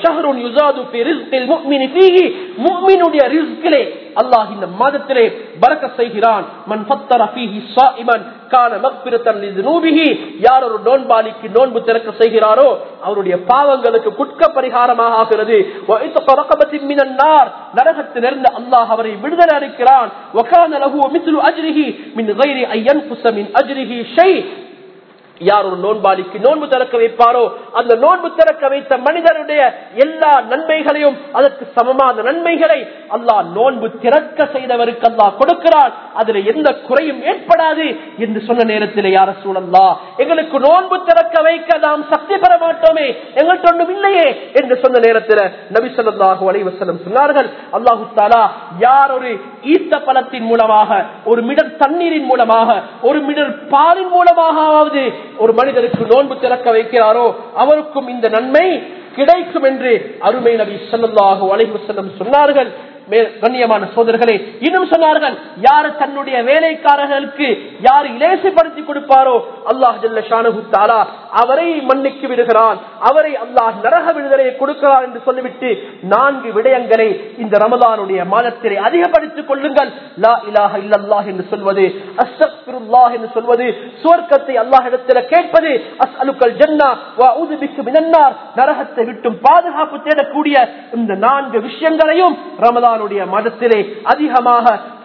அல்லாஹ் இந்த மாதத்திலே பறக்க செய்கிறான் மன் ஃபத்தர ஃபீஹி ஸாயிமன் கான மக்பிரத்தன் லிذنوبஹி யார் ஒரு நோன்பாளிக்கு நோன்பு திறக்க செய்கிறாரோ அவருடைய பாவங்களுக்கு குட்க பரிகாரமாக ஆகிறது வ இத்க ரகபத்தின் மினன் நார் நரகத்திலிருந்து அல்லாஹ் அவரை விடுதலை அளிக்கிறான் வ கான லஹு மித்லு அஜ்ரிஹி மின் غير ان ينقص من اجره شيء யார் ஒரு நோன்பாளிக்கு நோன்பு திறக்க வைப்பாரோ அந்த நோன்பு திறக்க வைத்த மனிதருடைய எல்லா நன்மைகளையும் அதற்கு சமமான நன்மைகளை அல்லாஹ் நோன்பு திறக்க செய்தவருக்கு அல்லாஹ் கொடுக்கிறான் அதுல எந்த குறையும் ஏற்படாது என்று சொன்ன நேரத்தில் யார சூழல்லா எங்களுக்கு நோன்பு திறக்க வைக்க நாம் சக்தி பெற மாட்டோமே எங்கள்கிட்ட ஒன்றும் இல்லையே என்று சொன்ன நேரத்தில் நபி சொல்லாஹு அலைவசலம் சொன்னார்கள் அல்லாஹு தாலா யார் ஒரு ஈத்த பழத்தின் மூலமாக ஒரு மிடர் தண்ணீரின் மூலமாக ஒரு மிடர் பாலின் மூலமாகவாவது ஒரு மனிதருக்கு நோன்பு திறக்க வைக்கிறாரோ அவருக்கும் இந்த நன்மை கிடைக்கும் என்று அருமை நபி சொல்லல்லாஹு அலைவசல்லம் சொன்னார்கள் கண்ணியமான சோதர்களே இன்னும் சொன்னார்கள் யாரு தன்னுடைய வேலைக்காரர்களுக்கு யார் இலேசப்படுத்தி கொடுப்பாரோ அல்லாஹ் ஜல்ல அவரை மன்னிக்கு விடுகிறான் அவரை அல்லாஹ் நரக விடுதலையை கொடுக்கிறார் என்று சொல்லிவிட்டு நான்கு விடயங்களை இந்த ரமதானுடைய மாதத்திலே அதிகப்படுத்திக் கொள்ளுங்கள் லா இலாஹ இல்லல்லாஹ் என்று சொல்வது அஸ்தக்பிருல்லாஹ் என்று சொல்வது சுவர்க்கத்தை அல்லாஹ் இடத்துல கேட்பது அஸ் அலுக்கல் ஜன்னா வா உதுபிக்கு மினன்னார் நரகத்தை விட்டும் பாதுகாப்பு தேடக்கூடிய இந்த நான்கு விஷயங்களையும் ரமதான் ரமலானுடைய மதத்திலே அதிகமாக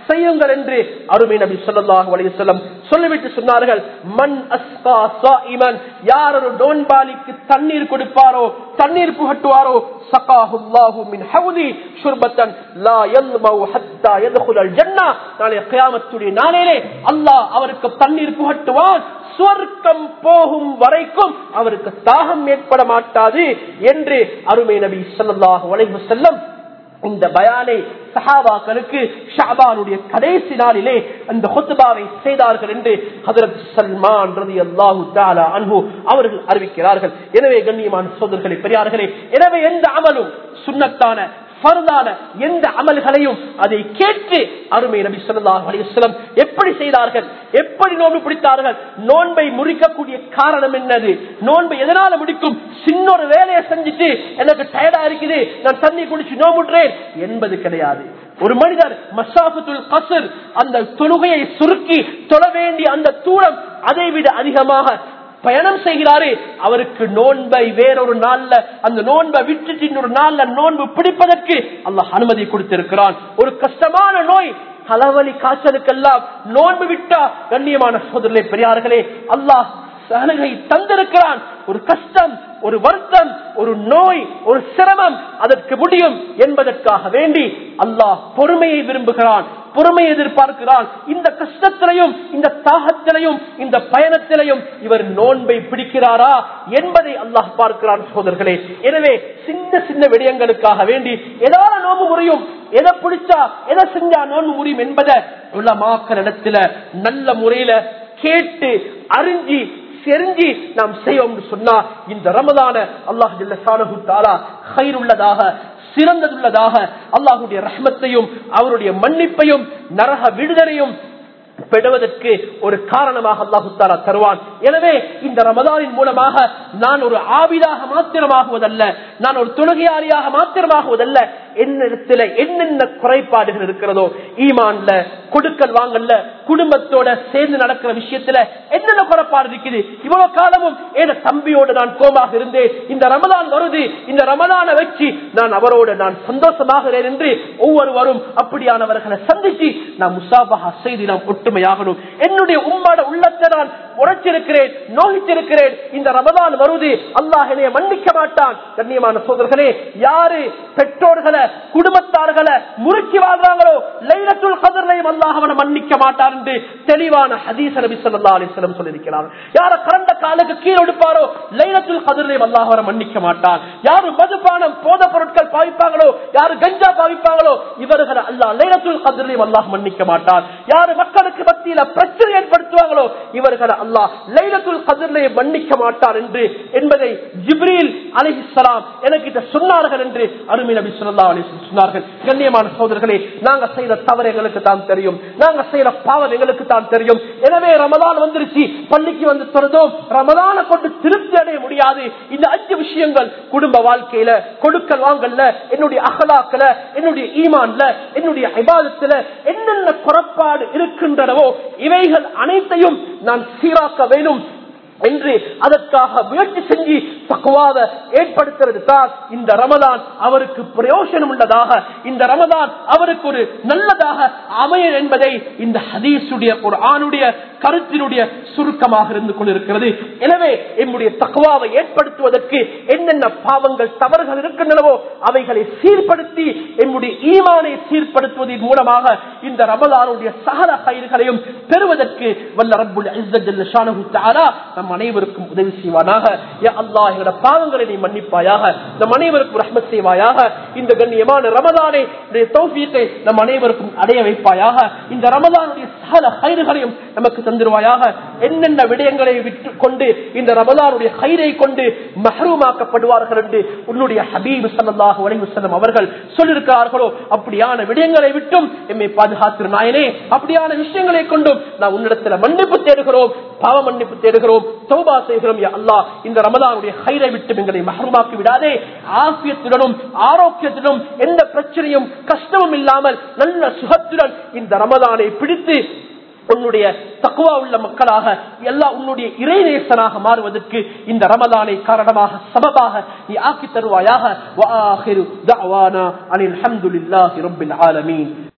செய்யுங்கள் என்று அருமை நபி ஸல்லல்லாஹு அலைஹி வஸல்லம் சொல்லிவிட்டு சொன்னார்கள் மன் அஸ்கா சாயிமன் யார் ஒரு நோன்பாளிக்கு தண்ணீர் கொடுப்பாரோ தண்ணீர் புகட்டுவாரோ சகாஹுல்லாஹு மின் ஹவுதி ஷுர்பத்தன் லா யல்மவு ஹத்தா யத்குலல் ஜன்னah நாளை கியாமத்துடைய நாளிலே அல்லாஹ் அவருக்கு தண்ணீர் புகட்டுவான் சுவர்க்கம் போகும் வரைக்கும் அவருக்கு தாகம் ஏற்பட மாட்டாது என்று அருமை நபி ஸல்லல்லாஹு அலைஹி வஸல்லம் இந்த பயானை சஹாபாக்களுக்கு ஷாபானுடைய கடைசி நாளிலே அந்த ஹுத்பாவை செய்தார்கள் என்று ஹதரத் சல்மான் ரதி அல்லாஹு தாலா அன்பு அவர்கள் அறிவிக்கிறார்கள் எனவே கண்ணியமான சோதர்களே பெரியார்களே எனவே எந்த அமலும் சுண்ணத்தான ஃபர்தான எந்த அமல்களையும் அதை கேட்டு அருமை நபி ஸல்லல்லாஹு அலைஹி வஸல்லம் எப்படி செய்தார்கள் எப்படி நோன்பு பிடித்தார்கள் நோன்பை முறிக்கக்கூடிய காரணம் என்னது நோன்பை எதனால முடிக்கும் சின்ன ஒரு வேலையை செஞ்சுட்டு எனக்கு டயர்டா இருக்குது நான் தண்ணி குடிச்சு நோம்புன்றேன் என்பது கிடையாது ஒரு மனிதர் மசாபத்துல் கசர் அந்த தொழுகையை சுருக்கி தொழ வேண்டிய அந்த தூரம் அதை விட அதிகமாக பயணம் செய்கிறாரே அவருக்கு நோன்பை வேறொரு நாள்ல அந்த நோன்பை விட்டுட்டு இன்னொரு நாள்ல நோன்பு பிடிப்பதற்கு அல்லாஹ் அனுமதி கொடுத்திருக்கிறான் ஒரு கஷ்டமான நோய் தலைவலி காய்ச்சலுக்கெல்லாம் நோன்பு விட்டா கண்ணியமான சோதரிலே பெரியார்களே அல்லாஹ் சலுகை தந்திருக்கிறான் ஒரு கஷ்டம் ஒரு வருத்தம் ஒரு நோய் ஒரு சிரமம் அதற்கு முடியும் என்பதற்காக வேண்டி அல்லாஹ் பொறுமையை விரும்புகிறான் பொறுமையை எதிர்பார்க்கிறான் இந்த கஷ்டத்திலையும் இந்த தாகத்திலையும் இந்த பயணத்திலையும் இவர் நோன்பை பிடிக்கிறாரா என்பதை அல்லாஹ் பார்க்கிறான் சோதர்களே எனவே சின்ன சின்ன விடயங்களுக்காக வேண்டி ஏதாவது நோன்பு முறையும் எதை பிடிச்சா எதை செஞ்சா நோன்பு முடியும் என்பதை உலமாக்கள் இடத்துல நல்ல முறையில கேட்டு அறிஞ்சி செறிஞ்சி நாம் செய்வோம் சொன்னா இந்த ரமதான அல்லாஹ் தாலா கயிறுள்ளதாக சிறந்ததுள்ளதாக அல்லாஹுடைய ரஹ்மத்தையும் அவருடைய மன்னிப்பையும் நரக விடுதலையும் பெறுவதற்கு ஒரு காரணமாக அல்லாஹு தாலா தருவான் எனவே இந்த ரமதானின் மூலமாக நான் ஒரு ஆபிதாக மாத்திரமாகுவதல்ல நான் ஒரு தொழுகையாளியாக மாத்திரமாகுவதல்ல என்னிடத்துல என்னென்ன குறைபாடுகள் இருக்கிறதோ ஈமான்ல கொடுக்கல் வாங்கல்ல குடும்பத்தோட சேர்ந்து நடக்கிற விஷயத்துல என்னென்ன குறைபாடு இருக்குது இவ்வளவு காலமும் என் தம்பியோட நான் கோமாக இருந்தேன் இந்த ரமதான் வருது இந்த ரமதான வச்சு நான் அவரோட நான் சந்தோஷமாகிறேன் என்று ஒவ்வொருவரும் அப்படியானவர்களை சந்திச்சு நான் முசாபகா செய்து நாம் ஒற்றுமையாகணும் என்னுடைய உம்மாட உள்ளத்தை நான் உரைச்சிருக்கிறேன் நோகிச்சிருக்கிறேன் இந்த ரமதான் வருது அல்லாஹ் என்னைய மன்னிக்க மாட்டான் கண்ணியமான சோதர்களே யாரு பெற்றோர்களை குடும்பத்தார்களை முறுக்கி வாழ்றாங்களோ லைலத்துல் கதர்லையும் அல்லாஹ் அவனை மன்னிக்க மாட்டார் என்று தெளிவான ஹதீஸ் நபி ஸல்லல்லாஹு அலைஹி வஸல்லம் சொல்லியிருக்கிறார் யார கரண்ட காலுக்கு கீழே எடுப்பாரோ லைலத்துல் கதர்லையும் அல்லாஹ் அவரை மன்னிக்க மாட்டான் யாரு மதுபானம் போத பொருட்கள் பாவிப்பாங்களோ யாரு கஞ்சா பாவிப்பாங்களோ இவர்களை அல்லாஹ் லைலத்துல் கதர்லையும் அல்லாஹ் மன்னிக்க மாட்டான் யாரு மக்களுக்கு மத்தியில பிரச்சனை ஏற்படுத்துவாங்களோ இவர்களை அல்லாஹ் லைலத்துல் கதிரிலே மன்னிக்க மாட்டார் என்று என்பதை ஜிப்ரீல் அலிஹிஸ்லாம் எனக்கு சொன்னார்கள் என்று அருமை நபி சொல்லா அலி சொன்னார்கள் கண்ணியமான சோதர்களே நாங்க செய்த தவறு எங்களுக்கு தான் தெரியும் நாங்க செய்யற பாவம் எங்களுக்கு தான் தெரியும் எனவே ரமதான் வந்துருச்சு பள்ளிக்கு வந்து திறந்தோம் ரமதான கொண்டு திருப்தி அடைய முடியாது இந்த அஞ்சு விஷயங்கள் குடும்ப வாழ்க்கையில கொடுக்கல் வாங்கல்ல என்னுடைய அகலாக்கல என்னுடைய ஈமான்ல என்னுடைய ஐபாதத்துல என்னென்ன குறைபாடு இருக்கின்றனவோ இவைகள் அனைத்தையும் நான் சீராக்க வேணும் என்று அதற்காக முயற்சி செஞ்சு பக்குவாத ஏற்படுத்துறது தான் இந்த ரமதான் அவருக்கு பிரயோஜனம் உள்ளதாக இந்த ரமதான் அவருக்கு ஒரு நல்லதாக அமைய என்பதை இந்த ஹதீசுடைய ஒரு ஆணுடைய கருத்தினுடைய சுருக்கமாக இருந்து கொண்டிருக்கிறது எனவே எம்முடைய தக்குவாவை ஏற்படுத்துவதற்கு என்னென்ன பாவங்கள் தவறுகள் இருக்கின்றனவோ அவைகளை சீர்படுத்தி எம்முடைய ஈமானை சீர்படுத்துவதன் மூலமாக இந்த ரமதானுடைய சகல கயிர்களையும் பெறுவதற்கு வல்ல ரப்புல் நம் அனைவருக்கும் உதவி செய்வானாக அல்லாஹ் எங்களோட பாவங்களை நீ மன்னிப்பாயாக நம் அனைவருக்கும் ரஹ்மத் செய்வாயாக இந்த கண்ணியமான ரமதானை தௌஃபீத்தை நம் அனைவருக்கும் அடைய வைப்பாயாக இந்த ரமதானுடைய சகல கயிறுகளையும் நமக்கு தந்துருவாயாக என்னென்ன விடயங்களை விட்டு கொண்டு இந்த ரமதானுடைய கயிறை கொண்டு மஹரூமாக்கப்படுவார்கள் என்று உன்னுடைய ஹபீப் சல்லாஹு அலைவசல்லம் அவர்கள் சொல்லியிருக்கிறார்களோ அப்படியான விடயங்களை விட்டும் எம்மை பாதுகாத்திரு நாயனே அப்படியான விஷயங்களை கொண்டும் நான் உன்னிடத்துல மன்னிப்பு தேடுகிறோம் பாவ மன்னிப்பு தேடுகிறோம் தௌபா செய்கிறோம் யா அல்லாஹ் இந்த ரமதானுடைய கயிறை விட்டு எங்களை மஹரூமாக்கி விடாதே ஆசியத்துடனும் ஆரோக்கியத்துடனும் எந்த பிரச்சனையும் கஷ்டமும் இல்லாமல் நல்ல சுகத்துடன் இந்த ரமதானை பிடித்து உன்னுடைய தக்குவா உள்ள மக்களாக எல்லா உன்னுடைய இறைநேசனாக மாறுவதற்கு இந்த ரமதானை காரணமாக சமமாக நீ ஆக்கி தருவாயாக அனில் அஹமதுல்லாஹி ரபில் ஆலமீன்